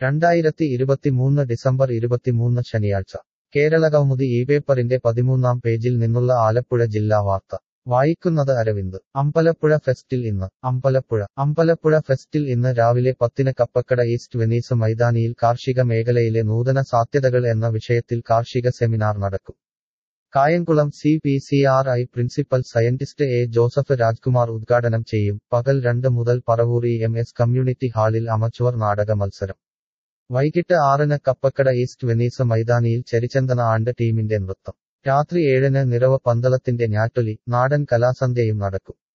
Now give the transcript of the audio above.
രണ്ടായിരത്തി ഇരുപത്തിമൂന്ന് ഡിസംബർ ഇരുപത്തിമൂന്ന് ശനിയാഴ്ച കേരള കൗമുദി ഈ പേപ്പറിന്റെ പതിമൂന്നാം പേജിൽ നിന്നുള്ള ആലപ്പുഴ ജില്ലാ വാർത്ത വായിക്കുന്നത് അരവിന്ദ് അമ്പലപ്പുഴ ഫെസ്റ്റിൽ ഇന്ന് അമ്പലപ്പുഴ അമ്പലപ്പുഴ ഫെസ്റ്റിൽ ഇന്ന് രാവിലെ പത്തിന് കപ്പക്കട ഈസ്റ്റ് വെനീസ് മൈതാനിയിൽ കാർഷിക മേഖലയിലെ നൂതന സാധ്യതകൾ എന്ന വിഷയത്തിൽ കാർഷിക സെമിനാർ നടക്കും Kayamkulam C P C R I principal scientist A Joseph Rajkumar ഉദ്ഘാടനം ചെയ്യും പകൽ രണ്ട് മുതൽ പറവൂർ എം എസ് കമ്മ്യൂണിറ്റി ഹാളിൽ അമച്വർ നാടക മത്സരം വൈകിട്ട് ആറിന് കപ്പക്കട ഈസ്റ്റ് വെനീസ് മൈതാനിയിൽ ചരിചന്ദന ആണ്ട് ടീമിന്റെ നൃത്തം രാത്രി ഏഴിന് നിറവ പന്തളത്തിന്റെ ഞാറ്റൊലി നാടൻ കലാസന്ധ്യയും നടക്കും